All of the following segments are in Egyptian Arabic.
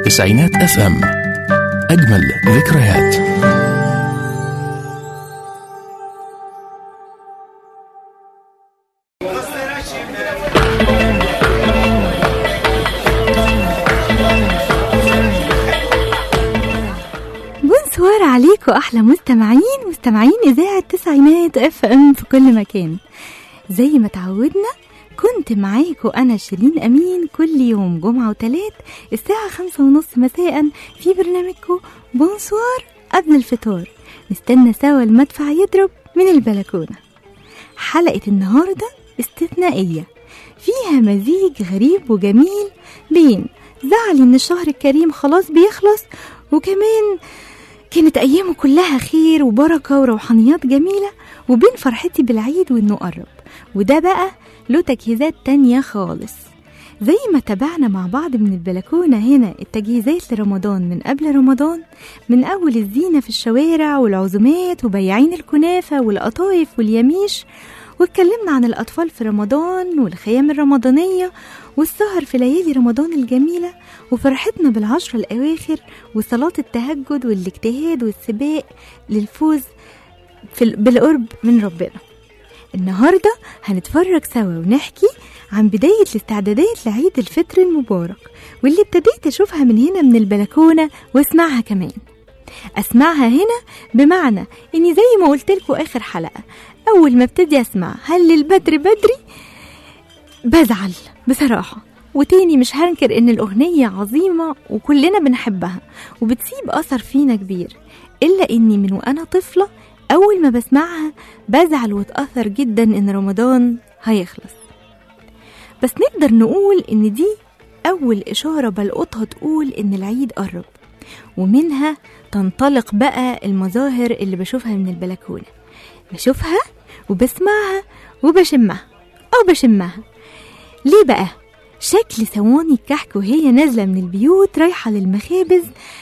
تسعينات اف ام اجمل ذكريات بونسوار عليكم احلى مستمعين مستمعين اذاعه تسعينات اف ام في كل مكان زي ما تعودنا كنت معاكم انا شيرين امين كل يوم جمعه وتلات الساعه خمسة ونص مساء في برنامجكم بونسوار قبل الفطار نستنى سوا المدفع يضرب من البلكونه حلقه النهارده استثنائيه فيها مزيج غريب وجميل بين زعلي ان الشهر الكريم خلاص بيخلص وكمان كانت أيامه كلها خير وبركة وروحانيات جميلة وبين فرحتي بالعيد وإنه قرب وده بقى له تجهيزات تانية خالص زي ما تابعنا مع بعض من البلكونة هنا التجهيزات لرمضان من قبل رمضان من أول الزينة في الشوارع والعزومات وبياعين الكنافة والقطايف واليميش واتكلمنا عن الأطفال في رمضان والخيام الرمضانية والسهر في ليالي رمضان الجميلة وفرحتنا بالعشر الأواخر وصلاة التهجد والاجتهاد والسباق للفوز في ال- بالقرب من ربنا النهاردة هنتفرج سوا ونحكي عن بداية الاستعدادات لعيد الفطر المبارك واللي ابتديت أشوفها من هنا من البلكونة واسمعها كمان أسمعها هنا بمعنى إني زي ما قلت لكم آخر حلقة أول ما ابتدي أسمع هل البدر بدري بزعل بصراحة وتاني مش هنكر إن الأغنية عظيمة وكلنا بنحبها وبتسيب أثر فينا كبير إلا إني من وأنا طفلة أول ما بسمعها بزعل واتأثر جدا إن رمضان هيخلص بس نقدر نقول إن دي أول إشارة بلقطها تقول إن العيد قرب ومنها تنطلق بقى المظاهر اللي بشوفها من البلكونة بشوفها وبسمعها وبشمها أو بشمها ليه بقى؟ شكل صواني الكحك وهي نازلة من البيوت رايحة للمخابز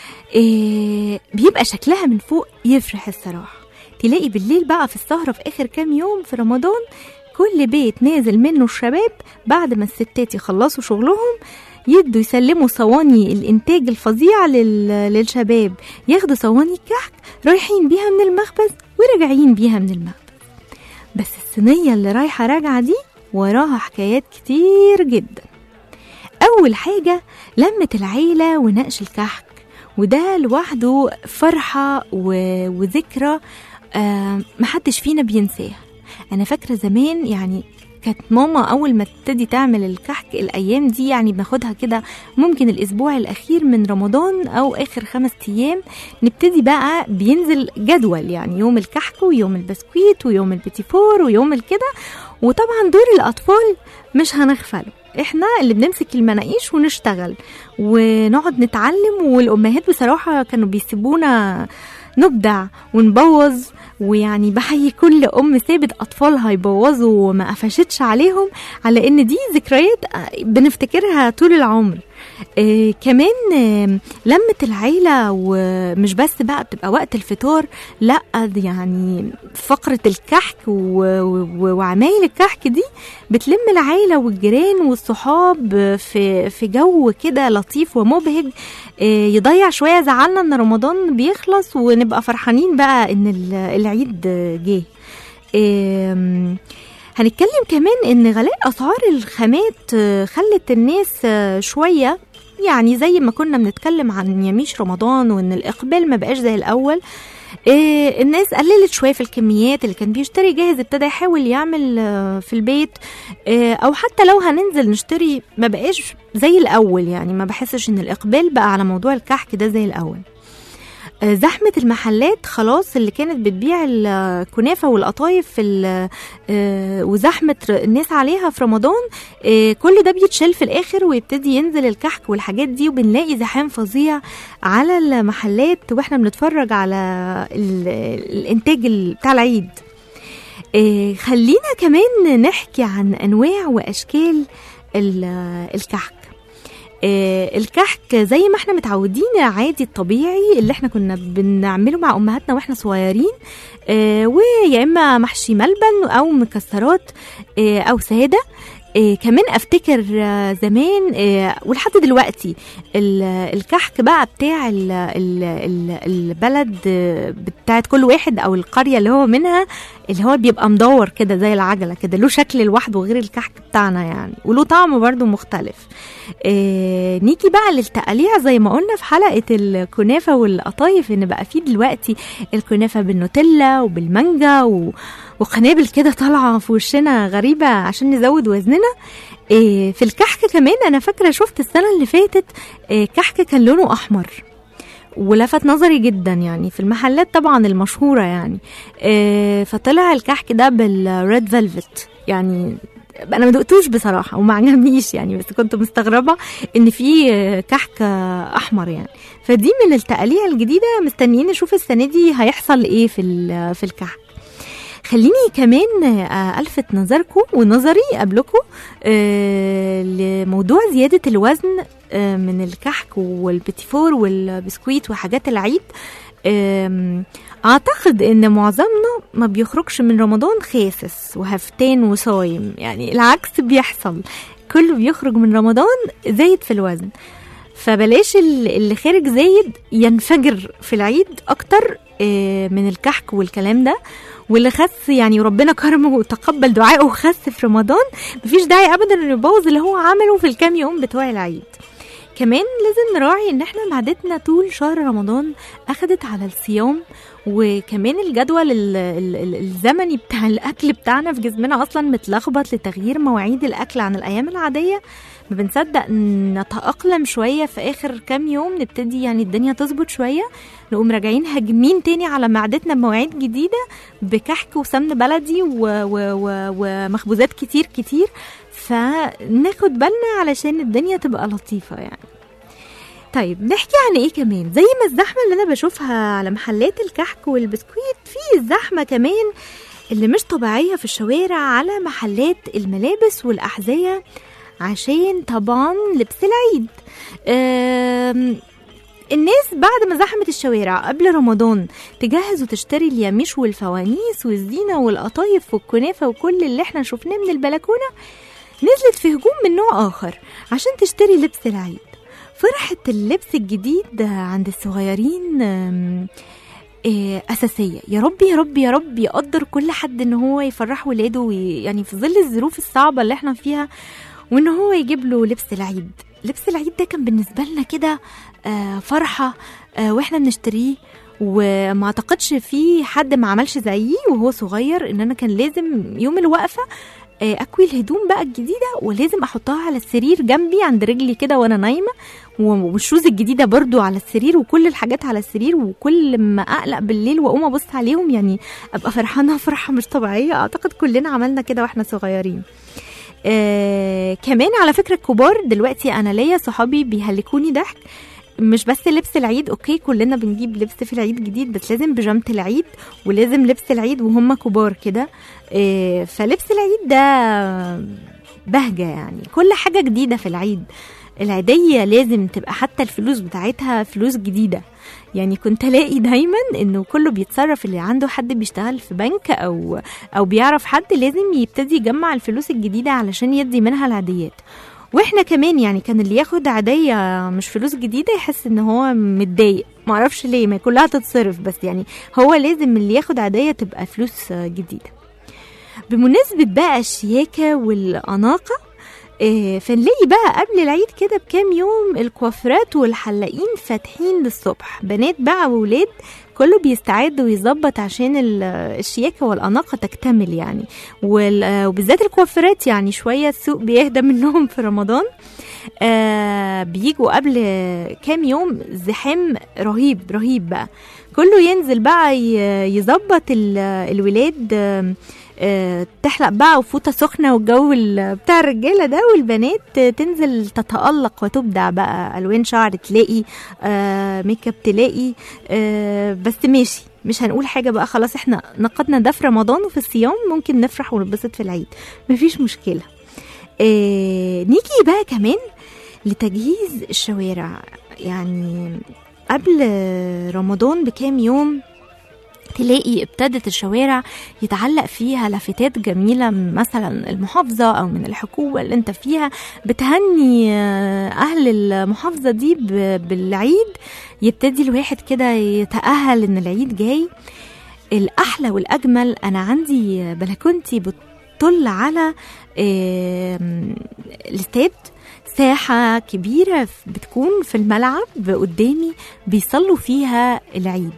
إيه بيبقى شكلها من فوق يفرح الصراحة تلاقي بالليل بقى في السهرة في آخر كام يوم في رمضان كل بيت نازل منه الشباب بعد ما الستات يخلصوا شغلهم يدوا يسلموا صواني الإنتاج الفظيع لل... للشباب ياخدوا صواني الكحك رايحين بيها من المخبز وراجعين بيها من المخبز بس الصينية اللي رايحة راجعة دي وراها حكايات كتير جدا أول حاجة لمة العيلة ونقش الكحك وده لوحده فرحة و... وذكرى آه محدش فينا بينساها أنا فاكرة زمان يعني كانت ماما أول ما تبتدي تعمل الكحك الأيام دي يعني بناخدها كده ممكن الأسبوع الأخير من رمضان أو آخر خمس أيام نبتدي بقى بينزل جدول يعني يوم الكحك ويوم البسكويت ويوم البيتيفور ويوم الكده وطبعا دور الأطفال مش هنغفله احنا اللي بنمسك المناقيش ونشتغل ونقعد نتعلم والامهات بصراحه كانوا بيسيبونا نبدع ونبوظ ويعني بحيي كل ام سابت اطفالها يبوظوا وما قفشتش عليهم على ان دي ذكريات بنفتكرها طول العمر آه كمان آه لمة العيلة ومش بس بقى بتبقى وقت الفطار لا دي يعني فقرة الكحك و- و- وعمايل الكحك دي بتلم العيلة والجيران والصحاب في في جو كده لطيف ومبهج آه، يضيع شوية زعلنا ان رمضان بيخلص ونبقى فرحانين بقى ان ال- العيد جه آم، هنتكلم كمان ان غلاء اسعار الخامات آه، خلت الناس آه، شويه يعني زي ما كنا بنتكلم عن يميش رمضان وان الاقبال ما بقاش زي الاول إيه الناس قللت شويه في الكميات اللي كان بيشتري جاهز ابتدى يحاول يعمل آه، في البيت إيه او حتى لو هننزل نشتري ما بقاش زي الاول يعني ما بحسش ان الاقبال بقى على موضوع الكحك ده زي الاول آه، زحمة المحلات خلاص اللي كانت بتبيع الكنافة والقطايف في ال- آه، وزحمة ر- الناس عليها في رمضان آه، كل ده بيتشال في الآخر ويبتدي ينزل الكحك والحاجات دي وبنلاقي زحام فظيع على المحلات واحنا بنتفرج على ال- الإنتاج ال- بتاع العيد آه، خلينا كمان نحكي عن أنواع وأشكال ال- الكحك آه، الكحك زي ما احنا متعودين العادي الطبيعي اللي احنا كنا بنعمله مع امهاتنا واحنا صغيرين آه، ويا اما محشي ملبن او مكسرات آه، او ساده إيه كمان افتكر آه، زمان إيه ولحد دلوقتي ال- الكحك بقى بتاع ال- ال- ال- البلد آه، بتاعت كل واحد او القريه اللي هو منها اللي هو بيبقى مدور كده زي العجله كده له شكل لوحده غير الكحك بتاعنا يعني وله طعم برضه مختلف إيه نيجي بقى للتقاليع زي ما قلنا في حلقه الكنافه والقطايف ان بقى في دلوقتي الكنافه بالنوتيلا وبالمانجا و... وقنابل كده طالعه في وشنا غريبه عشان نزود وزننا إيه في الكحك كمان انا فاكره شفت السنه اللي فاتت إيه كحك كان لونه احمر ولفت نظري جدا يعني في المحلات طبعا المشهوره يعني إيه فطلع الكحك ده بالريد فيلفت يعني انا ما دقتوش بصراحه وما عجبنيش يعني بس كنت مستغربه ان في آه، كحك آه، احمر يعني فدي من التقاليع الجديده مستنيين نشوف السنه دي هيحصل ايه في ال- في الكحك خليني كمان آه، الفت نظركم ونظري قبلكم آه، لموضوع زياده الوزن آه، من الكحك والبتيفور والبسكويت وحاجات العيد آم، اعتقد ان معظمنا ما بيخرجش من رمضان خاسس وهفتان وصايم يعني العكس بيحصل كله بيخرج من رمضان زايد في الوزن فبلاش ال- اللي خارج زايد ينفجر في العيد اكتر آه، من الكحك والكلام ده واللي خس يعني ربنا كرمه وتقبل دعائه وخس في رمضان مفيش داعي ابدا انه يبوظ اللي هو عمله في الكام يوم بتوع العيد كمان لازم نراعي ان احنا معدتنا طول شهر رمضان اخدت على الصيام وكمان الجدول ال- ال- ال- الزمني بتاع الاكل بتاعنا في جسمنا اصلا متلخبط لتغيير مواعيد الاكل عن الايام العاديه ما بنصدق نتأقلم شوية في آخر كام يوم نبتدي يعني الدنيا تظبط شوية نقوم راجعين هاجمين تاني على معدتنا بمواعيد جديدة بكحك وسمن بلدي و و و ومخبوزات كتير كتير فناخد بالنا علشان الدنيا تبقى لطيفة يعني طيب نحكي عن ايه كمان زي ما الزحمة اللي انا بشوفها على محلات الكحك والبسكويت في الزحمة كمان اللي مش طبيعية في الشوارع على محلات الملابس والأحذية عشان طبعا لبس العيد أم، الناس بعد ما زحمت الشوارع قبل رمضان تجهز وتشتري الياميش والفوانيس والزينة والقطايف والكنافة وكل اللي احنا شفناه من البلكونة نزلت في هجوم من نوع آخر عشان تشتري لبس العيد فرحة اللبس الجديد عند الصغيرين أم، إيه، أساسية يا رب يا رب يا رب يقدر كل حد إن هو يفرح ولاده وي- يعني في ظل الظروف الصعبة اللي احنا فيها وإن هو يجيب له لبس العيد لبس العيد ده كان بالنسبة لنا كده آه، فرحة آه، واحنا بنشتريه وما اعتقدش في حد ما عملش زيي وهو صغير ان انا كان لازم يوم الوقفه آه، اكوي الهدوم بقى الجديده ولازم احطها على السرير جنبي عند رجلي كده وانا نايمه والشوز الجديده برضو على السرير وكل الحاجات على السرير وكل ما اقلق بالليل واقوم ابص عليهم يعني ابقى فرحانه فرحه مش طبيعيه اعتقد كلنا عملنا كده واحنا صغيرين آه كمان على فكره الكبار دلوقتي انا ليا صحابي بيهلكوني ضحك مش بس لبس العيد اوكي كلنا بنجيب لبس في العيد جديد بس لازم بيجامه العيد ولازم لبس العيد وهم كبار كده آه، فلبس العيد ده بهجه يعني كل حاجه جديده في العيد العيدية لازم تبقى حتى الفلوس بتاعتها فلوس جديدة يعني كنت الاقي دايما انه كله بيتصرف اللي عنده حد بيشتغل في بنك او او بيعرف حد لازم يبتدي يجمع الفلوس الجديدة علشان يدي منها العاديات واحنا كمان يعني كان اللي ياخد عادية مش فلوس جديدة يحس ان هو متضايق معرفش ليه ما كلها تتصرف بس يعني هو لازم اللي ياخد عادية تبقى فلوس جديدة بمناسبة بقى الشياكة والأناقة آه، فنلاقي بقى قبل العيد كده بكام يوم الكوافرات والحلاقين فاتحين للصبح بنات بقى وولاد كله بيستعد ويظبط عشان ال- الشياكة والأناقة تكتمل يعني وال- آه، وبالذات الكوافرات يعني شوية السوق بيهدى منهم في رمضان آه بيجوا قبل كام يوم زحام رهيب رهيب بقى كله ينزل بقى ي- يظبط ال- الولاد آم، آه، تحلق بقى وفوطه سخنه والجو ال- بتاع الرجاله ده والبنات تنزل تتالق وتبدع بقى الوان شعر تلاقي آه، ميك اب تلاقي آه، بس ماشي مش هنقول حاجه بقى خلاص احنا نقدنا ده في رمضان وفي الصيام ممكن نفرح ونتبسط في العيد مفيش مشكله آه، نيجي بقى كمان لتجهيز الشوارع يعني قبل رمضان بكام يوم تلاقي ابتدت الشوارع يتعلق فيها لافتات جميلة من مثلا المحافظة أو من الحكومة اللي انت فيها بتهني آه، أهل المحافظة دي ب- بالعيد يبتدي الواحد كده يتأهل إن العيد جاي الأحلى والأجمل أنا عندي بلكونتي بتطل على آم، الاستاد ساحة كبيرة بتكون في الملعب قدامي بيصلوا فيها العيد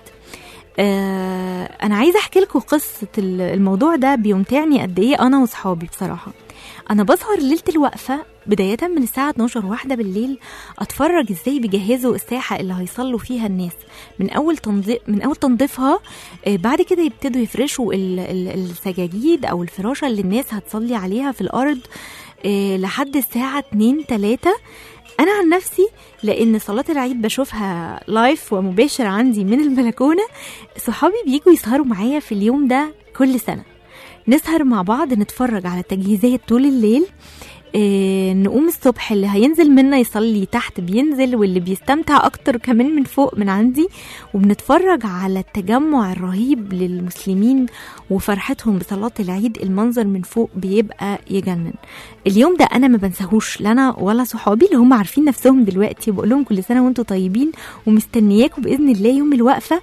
آه، انا عايزه احكي لكم قصه ال- الموضوع ده بيمتعني قد ايه انا واصحابي بصراحه انا بسهر ليله الوقفه بدايه من الساعه 12 واحدة بالليل اتفرج ازاي بيجهزوا الساحه اللي هيصلوا فيها الناس من اول تنظيف من اول تنظيفها آه، بعد كده يبتدوا يفرشوا ال- ال- السجاجيد او الفراشه اللي الناس هتصلي عليها في الارض آه، لحد الساعه 2 3 انا عن نفسي لان صلاه العيد بشوفها لايف ومباشر عندي من البلكونه صحابي بيجوا يسهروا معايا في اليوم ده كل سنه نسهر مع بعض نتفرج على التجهيزات طول الليل إيه نقوم الصبح اللي هينزل منا يصلي تحت بينزل واللي بيستمتع اكتر كمان من فوق من عندي وبنتفرج على التجمع الرهيب للمسلمين وفرحتهم بصلاة العيد المنظر من فوق بيبقى يجنن اليوم ده انا ما بنساهوش لا انا ولا صحابي اللي هم عارفين نفسهم دلوقتي بقول لهم كل سنه وانتم طيبين ومستنياكم باذن الله يوم الوقفه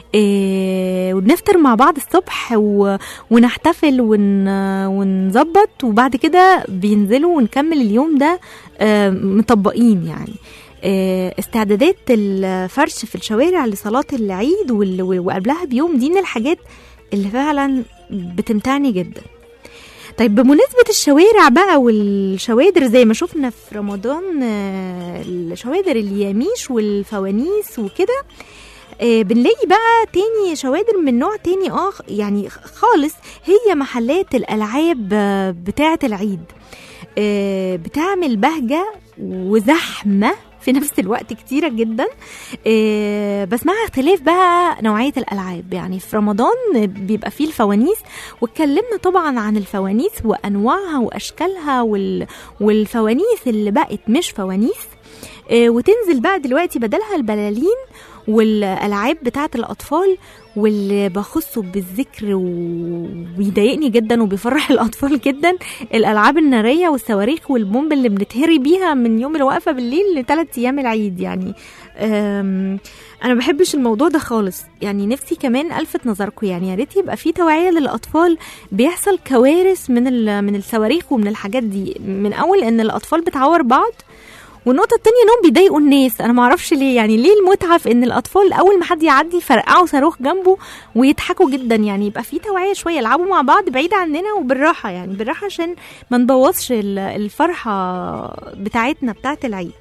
إيه ونفطر مع بعض الصبح و... ونحتفل ون... ونظبط وبعد كده بينزلوا ونكمل اليوم ده آه، مطبقين يعني آه، استعدادات الفرش في الشوارع لصلاة العيد وال- وقبلها بيوم دي من الحاجات اللي فعلا بتمتعني جدا طيب بمناسبة الشوارع بقى والشوادر زي ما شفنا في رمضان آه، الشوادر الياميش والفوانيس وكده آه، بنلاقي بقى تاني شوادر من نوع تاني آخ يعني خالص هي محلات الألعاب آه، بتاعة العيد آه، بتعمل بهجة وزحمة في نفس الوقت كتيرة جدا آه، بس مع اختلاف بقى نوعية الألعاب يعني في رمضان بيبقى فيه الفوانيس واتكلمنا طبعا عن الفوانيس وأنواعها وأشكالها وال... والفوانيس اللي بقت مش فوانيس آه، وتنزل بقى دلوقتي بدلها البلالين والالعاب بتاعه الاطفال واللي بخصه بالذكر وبيضايقني جدا وبيفرح الاطفال جدا الالعاب الناريه والصواريخ والبومب اللي بنتهري بيها من يوم الوقفه بالليل لثلاث ايام العيد يعني أم، انا بحبش الموضوع ده خالص يعني نفسي كمان الفت نظركم يعني يا ريت يبقى في توعيه للاطفال بيحصل كوارث من ال- من الصواريخ ومن الحاجات دي من اول ان الاطفال بتعور بعض والنقطة التانية انهم بيضايقوا الناس انا معرفش ليه يعني ليه المتعة في ان الاطفال اول ما حد يعدي يفرقعوا صاروخ جنبه ويضحكوا جدا يعني يبقى في توعية شوية يلعبوا مع بعض بعيد عننا وبالراحة يعني بالراحة عشان ما نبوظش ال- الفرحة بتاعتنا بتاعت العيد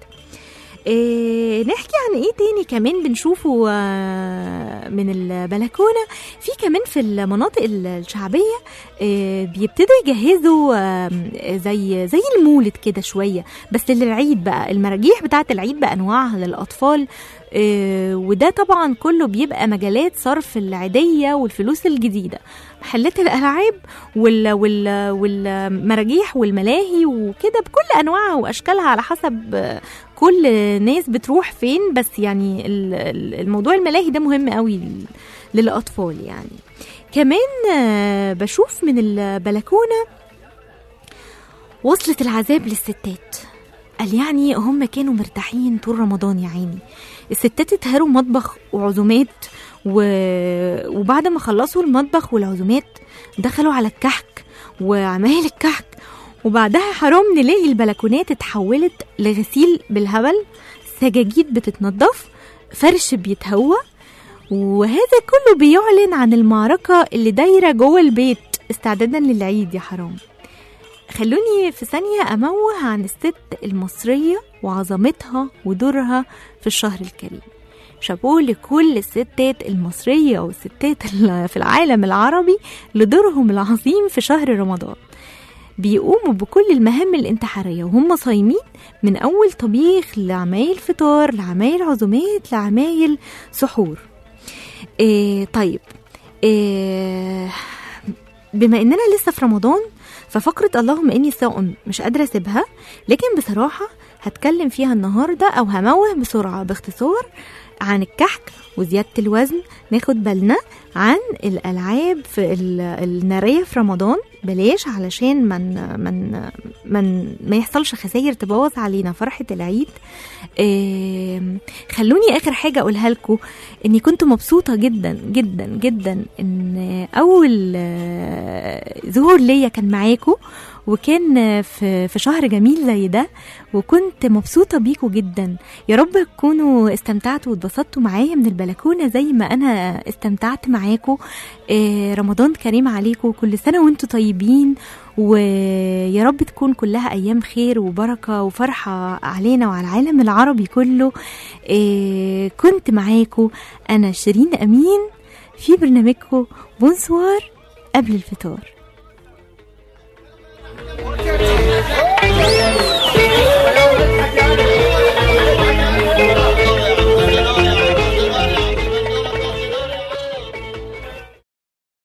إيه نحكي عن ايه تاني كمان بنشوفه آه، من البلكونه في كمان في المناطق ال- الشعبيه آه، بيبتدوا يجهزوا آم، زي زي المولد كده شويه بس للعيد بقى المراجيح بتاعه العيد بانواعها للاطفال آه، وده طبعا كله بيبقى مجالات صرف العيديه والفلوس الجديده محلات الالعاب وال وال والمراجيح والملاهي وكده بكل انواعها واشكالها على حسب آه، كل ناس بتروح فين بس يعني ال- ال- الموضوع الملاهي ده مهم قوي لل- للاطفال يعني كمان آه، بشوف من البلكونه وصلت العذاب للستات قال يعني هم كانوا مرتاحين طول رمضان يا عيني الستات اتهروا مطبخ وعزومات و... وبعد ما خلصوا المطبخ والعزومات دخلوا على الكحك وعمايل الكحك وبعدها حرام نلاقي البلكونات اتحولت لغسيل بالهبل سجاجيد بتتنضف فرش بيتهوى وهذا كله بيعلن عن المعركة اللي دايرة جوه البيت استعدادا للعيد يا حرام خلوني في ثانية أموه عن الست المصرية وعظمتها ودورها في الشهر الكريم شابوه لكل الستات المصرية والستات ال- في العالم العربي لدورهم العظيم في شهر رمضان بيقوموا بكل المهام الانتحارية وهم صايمين من أول طبيخ لعمايل فطار لعمايل عزومات لعمايل سحور إيه طيب إيه بما اننا لسه في رمضان ففقرة اللهم اني صائم مش قادرة اسيبها لكن بصراحة هتكلم فيها النهاردة او هموه بسرعة باختصار عن الكحك وزيادة الوزن ناخد بالنا عن الالعاب في ال- الناريه في رمضان بلاش علشان من من من ما يحصلش خسائر تبوظ علينا فرحه العيد آم، خلوني اخر حاجه اقولها لكم اني كنت مبسوطه جدا جدا جدا ان اول آه، ظهور ليا كان معاكم وكان آه، في في شهر جميل زي ده وكنت مبسوطه بيكم جدا يا رب تكونوا استمتعتوا واتبسطتوا معايا من البلكونه زي ما انا استمتعت معاكم آه، رمضان كريم عليكم كل سنه وانتم طيبين ويا رب تكون كلها ايام خير وبركه وفرحه علينا وعلى العالم العربي كله آه، كنت معاكم انا شيرين امين في برنامجكم بونسوار قبل الفطار